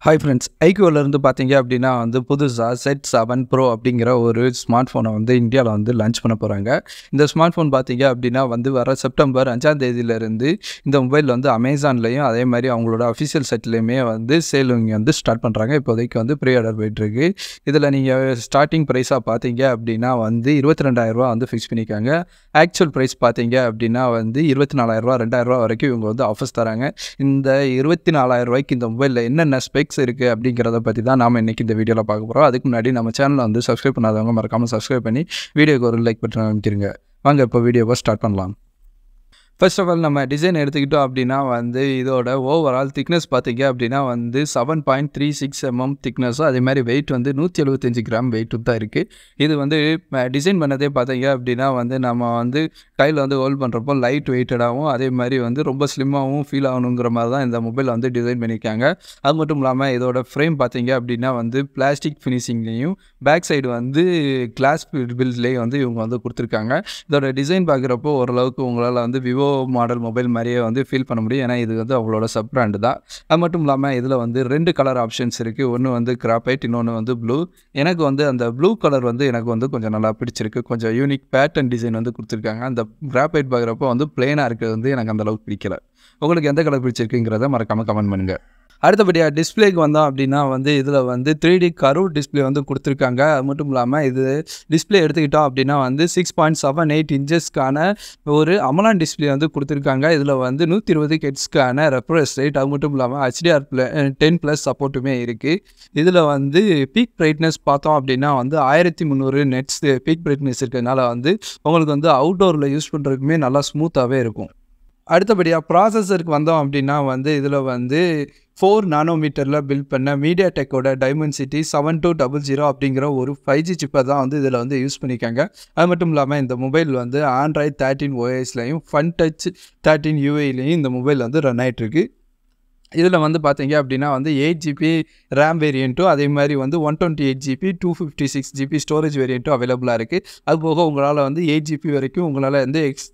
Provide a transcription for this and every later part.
hi friends ஐக்யூலேருந்து பார்த்தீங்க அப்படின்னா வந்து புதுசாக செட் செவன் ப்ரோ அப்படிங்கிற ஒரு ஸ்மார்ட் ஃபோனை வந்து இந்தியாவில் வந்து லான்ச் பண்ண போகிறாங்க இந்த ஸ்மார்ட் ஃபோன் பார்த்தீங்க அப்படின்னா வந்து வர செப்டம்பர் அஞ்சாம் தேதியிலேருந்து இந்த மொபைல் வந்து அமேசான்லேயும் அதே மாதிரி அவங்களோட அஃபிஷியல் சைட்லேயுமே வந்து சேலிங் வந்து ஸ்டார்ட் பண்ணுறாங்க இப்போதைக்கு வந்து ப்ரீ ஆர்டர் போயிட்டுருக்கு இதில் நீங்கள் ஸ்டார்டிங் ப்ரைஸாக பார்த்தீங்க அப்படின்னா வந்து இருபத்தி ரெண்டாயிரரூவா வந்து ஃபிக்ஸ் பண்ணியிருக்காங்க ஆக்சுவல் ப்ரைஸ் பார்த்தீங்க அப்படின்னா வந்து இருபத்தி நாலாயிரரூவா ரெண்டாயிரரூவா வரைக்கும் இவங்க வந்து ஆஃபர்ஸ் தராங்க இந்த இருபத்தி நாலாயிரம் ரூபாய்க்கு இந்த மொபைலில் என்னென்ன ஸ்பெக்ஸ் இருக்குது அப்படிங்கிறத பற்றி தான் நாம் இன்றைக்கி இந்த வீடியோவில் பார்க்க போகிறோம் அதுக்கு முன்னாடி நம்ம சேனலை வந்து சப்ஸ்கிரைப் பண்ணாதவங்க மறக்காமல் சப்ஸ்கிரைப் பண்ணி வீடியோக்கு ஒரு லைக் பட்டன் அமைக்கிறங்க வாங்க இப்போ வீடியோவை ஸ்டார்ட் பண்ணலாம் ஃபர்ஸ்ட் ஆஃப் ஆல் நம்ம டிசைன் எடுத்துக்கிட்டோம் அப்படின்னா வந்து இதோட ஓவரால் திக்னஸ் பார்த்தீங்க அப்படின்னா வந்து seven point three six mm திக்னஸும் அதே மாதிரி வெயிட் வந்து நூற்றி எழுபத்தஞ்சு கிராம் வெயிட்டும் தான் இருக்குது இது வந்து டிசைன் பண்ணதே பார்த்தீங்க அப்படின்னா வந்து நம்ம வந்து கையில் வந்து ஹோல்ட் பண்ணுறப்போ லைட் வெயிட்டடாகவும் அதே மாதிரி வந்து ரொம்ப ஸ்லிம்மாகவும் ஃபீல் ஆகணுங்கிற மாதிரி தான் இந்த மொபைல் வந்து டிசைன் பண்ணியிருக்காங்க அது மட்டும் இல்லாமல் இதோட ஃப்ரேம் பார்த்தீங்க அப்படின்னா வந்து பிளாஸ்டிக் ஃபினிஷிங்லேயும் பேக் சைடு வந்து கிளாஸ் பில்ட்லேயும் வந்து இவங்க வந்து கொடுத்துருக்காங்க இதோட டிசைன் பார்க்குறப்போ ஓரளவுக்கு உங்களால் வந்து விவோ மாடல் மொபைல் மாதிரியே வந்து ஃபீல் பண்ண முடியும் ஏன்னா இது வந்து அவங்களோட சப் பிராண்டு தான் அது மட்டும் இல்லாமல் இதில் வந்து ரெண்டு கலர் ஆப்ஷன்ஸ் இருக்குது ஒன்று வந்து கிராப்பைட் இன்னொன்று வந்து ப்ளூ எனக்கு வந்து அந்த ப்ளூ கலர் வந்து எனக்கு வந்து கொஞ்சம் நல்லா பிடிச்சிருக்கு கொஞ்சம் யூனிக் பேட்டர்ன் டிசைன் வந்து கொடுத்துருக்காங்க அந்த கிராப்பைட் பார்க்குறப்போ வந்து பிளெயினாக இருக்கிறது வந்து எனக்கு அந்த அளவுக்கு பிடிக்கல உங்களுக்கு எந்த கலர் பிடிச்சிருக்குங்கிறத மறக்காமல் கமெண்ட் பண்ணுங்கள் அடுத்தபடியாக டிஸ்பிளேக்கு வந்தோம் அப்படின்னா வந்து இதில் வந்து த்ரீ டி கரூர் டிஸ்பிளே வந்து கொடுத்துருக்காங்க அது மட்டும் இல்லாமல் இது டிஸ்பிளே எடுத்துக்கிட்டோம் அப்படின்னா வந்து சிக்ஸ் பாயிண்ட் செவன் எயிட் இன்ச்சஸ்க்கான ஒரு அமலான் டிஸ்பிளே வந்து கொடுத்துருக்காங்க இதில் வந்து நூற்றி இருபது கெட்ஸ்க்கான ரெஃப்ரெஷ் ரேட் அது மட்டும் இல்லாமல் ஹெச்டிஆர் ப்ள டென் ப்ளஸ் சப்போர்ட்டுமே இருக்குது இதில் வந்து பீக் பிரைட்னஸ் பார்த்தோம் அப்படின்னா வந்து ஆயிரத்தி முந்நூறு நெட்ஸ் பீக் பிரைட்னஸ் இருக்கிறதுனால வந்து உங்களுக்கு வந்து அவுட்டோரில் யூஸ் பண்ணுறதுக்குமே நல்லா ஸ்மூத்தாகவே இருக்கும் அடுத்தபடியாக ப்ராசஸருக்கு வந்தோம் அப்படின்னா வந்து இதில் வந்து ஃபோர் நானோமீட்டரில் பில்ட் பண்ண மீடியா டெக்கோட Dimensity seven two double zero அப்படிங்கிற ஒரு ஃபைவ் ஜி சிப்பை தான் வந்து இதில் வந்து யூஸ் பண்ணியிருக்காங்க அது மட்டும் இல்லாமல் இந்த மொபைல் வந்து ஆண்ட்ராய்ட் தேர்ட்டின் ஓஎஸ்லையும் ஃபன் டச் தேர்ட்டின் யூஏலையும் இந்த மொபைல் வந்து ரன் ஆகிட்டுருக்கு இதில் வந்து பார்த்தீங்க அப்படின்னா வந்து எயிட் ஜிபி ரேம் வேரியண்ட்டும் அதே மாதிரி வந்து one twenty eight GB two fifty six GB storage வேரியண்ட்டும் அவைலபிளாக இருக்குது அது போக உங்களால் வந்து எயிட் ஜிபி வரைக்கும் உங்களால் வந்து எக்ஸ்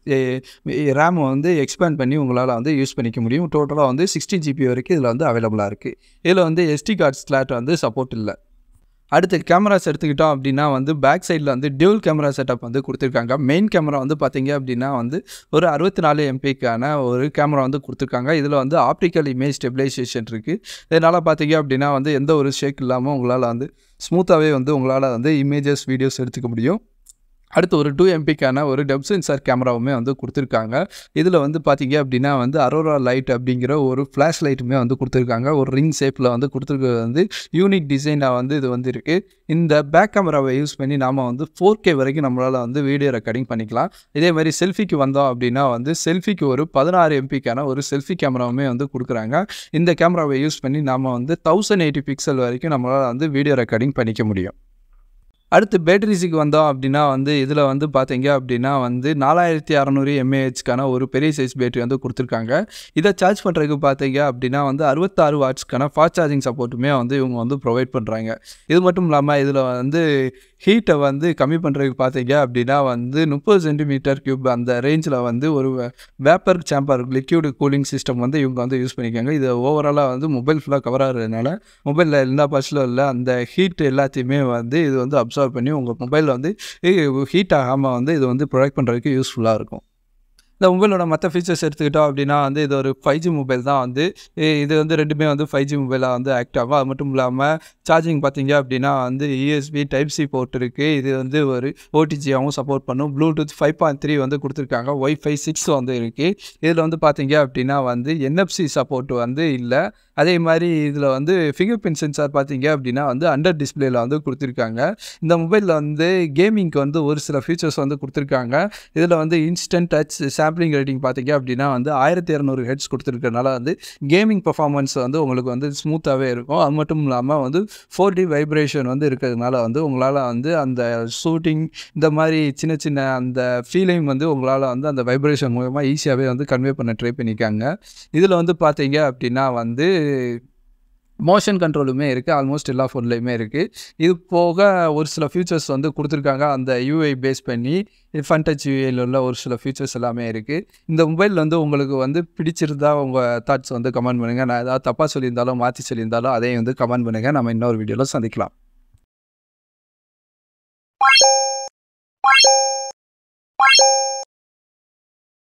ரேமை வந்து எக்ஸ்பேண்ட் பண்ணி உங்களால் வந்து யூஸ் பண்ணிக்க முடியும் டோட்டலாக வந்து சிக்ஸ்டீன் ஜிபி வரைக்கும் இதில் வந்து அவைலபிளாக இருக்குது இதில் வந்து எஸ்டி கார்ட் ஸ்லாட் வந்து சப்போர்ட் இல்லை அடுத்து கேமராஸ் எடுத்துக்கிட்டோம் அப்படின்னா வந்து பேக் சைடில் வந்து டியூல் கேமரா செட்டப் வந்து கொடுத்துருக்காங்க மெயின் கேமரா வந்து பார்த்தீங்க அப்படின்னா வந்து ஒரு அறுபத்தி நாலு எம்பிக்கான ஒரு கேமரா வந்து கொடுத்துருக்காங்க இதில் வந்து ஆப்டிக்கல் இமேஜ் ஸ்டெபிலைசேஷன் இருக்குது இதனால் பார்த்தீங்க அப்படின்னா வந்து எந்த ஒரு ஷேக் இல்லாமல் உங்களால் வந்து ஸ்மூத்தாகவே வந்து உங்களால் வந்து இமேஜஸ் வீடியோஸ் எடுத்துக்க முடியும் அடுத்து ஒரு டூ எம்பிக்கான ஒரு டெப் சென்சார் கேமராவுமே வந்து கொடுத்துருக்காங்க இதில் வந்து பார்த்தீங்க அப்படின்னா வந்து அரோரா லைட் அப்படிங்கிற ஒரு ஃப்ளாஷ் லைட்டுமே வந்து கொடுத்துருக்காங்க ஒரு ரிங் ஷேப்பில் வந்து கொடுத்துருக்கிறது வந்து யூனிக் டிசைனாக வந்து இது வந்து இருக்குது இந்த பேக் கேமராவை யூஸ் பண்ணி நாம் வந்து ஃபோர் கே வரைக்கும் நம்மளால் வந்து வீடியோ ரெக்கார்டிங் பண்ணிக்கலாம் இதே மாதிரி செல்ஃபிக்கு வந்தோம் அப்படின்னா வந்து செல்ஃபிக்கு ஒரு பதினாறு எம்பிக்கான ஒரு செல்ஃபி கேமராவுமே வந்து கொடுக்குறாங்க இந்த கேமராவை யூஸ் பண்ணி நாம் வந்து தௌசண்ட் எயிட்டி பிக்சல் வரைக்கும் நம்மளால் வந்து வீடியோ ரெக்கார்டிங் பண்ணிக்க முடியும் அடுத்து பேட்டரிஸுக்கு வந்தோம் அப்படின்னா வந்து இதில் வந்து பார்த்தீங்க அப்படின்னா வந்து நாலாயிரத்தி அறநூறு எம்ஏஹெச்க்கான ஒரு பெரிய சைஸ் பேட்டரி வந்து கொடுத்துருக்காங்க இதை சார்ஜ் பண்ணுறதுக்கு பார்த்தீங்க அப்படின்னா வந்து அறுபத்தாறு வாட்ஸ்க்கான ஃபாஸ்ட் சார்ஜிங் சப்போர்ட்டுமே வந்து இவங்க வந்து ப்ரொவைட் பண்ணுறாங்க இது மட்டும் இல்லாமல் இதில் வந்து ஹீட்டை வந்து கம்மி பண்ணுறதுக்கு பார்த்தீங்க அப்படின்னா வந்து முப்பது சென்டிமீட்டர் க்யூப் அந்த ரேஞ்சில் வந்து ஒரு vapour chamber liquid cooling system வந்து இவங்க வந்து யூஸ் பண்ணிக்காங்க இது ஓவராலாக வந்து மொபைல் ஃபுல்லாக கவர் ஆகிறதுனால மொபைலில் எல்லா பஸ்ஸில் இல்லை அந்த ஹீட் எல்லாத்தையுமே வந்து இது வந்து அப்சர்வ் அப்சர்வ் பண்ணி உங்கள் மொபைலில் வந்து ஹீட் ஆகாமல் வந்து இது வந்து ப்ரொடக்ட் பண்ணுறதுக்கு யூஸ்ஃபுல்லாக இருக்கும் இந்த மொபைலோட மற்ற ஃபீச்சர்ஸ் எடுத்துக்கிட்டோம் அப்படின்னா வந்து இது ஒரு ஃபைவ் ஜி மொபைல் தான் வந்து இது வந்து ரெண்டுமே வந்து ஃபைவ் ஜி மொபைலாக வந்து ஆக்ட் ஆகும் அது மட்டும் இல்லாமல் சார்ஜிங் பார்த்தீங்க அப்படின்னா வந்து யூஎஸ்பி டைப் சி போர்ட் இருக்குது இது வந்து ஒரு ஓடிஜியாகவும் சப்போர்ட் பண்ணும் ப்ளூடூத் ஃபைவ் பாயிண்ட் த்ரீ வந்து கொடுத்துருக்காங்க ஒய்ஃபை சிக்ஸ் வந்து இருக்குது இதில் வந்து பார்த்தீங்க அப்படின்னா வந்து என்எஃப்சி சப்போர்ட் வந்து இல்லை அதே மாதிரி இதில் வந்து ஃபிங்கர் பிரிண்ட் சென்சார் பார்த்தீங்க அப்படின்னா வந்து அண்டர் டிஸ்பிளேயில் வந்து கொடுத்துருக்காங்க இந்த மொபைலில் வந்து கேமிங்க்கு வந்து ஒரு சில ஃபீச்சர்ஸ் வந்து கொடுத்துருக்காங்க இதில் வந்து இன்ஸ்டன்ட் டச் சாம்பிளிங் ரேட்டிங் பார்த்தீங்க அப்படின்னா வந்து ஆயிரத்தி இரநூறு ஹெட்ஸ் கொடுத்துருக்கனால வந்து கேமிங் பர்ஃபார்மன்ஸ் வந்து உங்களுக்கு வந்து ஸ்மூத்தாகவே இருக்கும் அது மட்டும் இல்லாமல் வந்து ஃபோர் டி வைப்ரேஷன் வந்து இருக்கிறதுனால வந்து உங்களால் வந்து அந்த ஷூட்டிங் இந்த மாதிரி சின்ன சின்ன அந்த ஃபீலிங் வந்து உங்களால் வந்து அந்த வைப்ரேஷன் மூலமாக ஈஸியாகவே வந்து கன்வே பண்ண ட்ரை பண்ணியிருக்காங்க இதில் வந்து பார்த்தீங்க அப்படின்னா வந்து மோஷன் கண்ட்ரோலுமே இருக்குது ஆல்மோஸ்ட் எல்லா ஃபோன்லேயுமே இருக்குது இது போக ஒரு சில ஃபியூச்சர்ஸ் வந்து கொடுத்துருக்காங்க அந்த யூஐ பேஸ் பண்ணி ஃபன் டச் யூஐயில் உள்ள ஒரு சில ஃபியூச்சர்ஸ் எல்லாமே இருக்குது இந்த மொபைல் வந்து உங்களுக்கு வந்து பிடிச்சிருந்தா உங்கள் தாட்ஸ் வந்து கமெண்ட் பண்ணுங்கள் நான் ஏதாவது தப்பாக சொல்லியிருந்தாலும் மாற்றி சொல்லியிருந்தாலும் அதையும் வந்து கமெண்ட் பண்ணுங்கள் நம்ம இன்னொரு வீடியோவில் சந்திக்கலாம்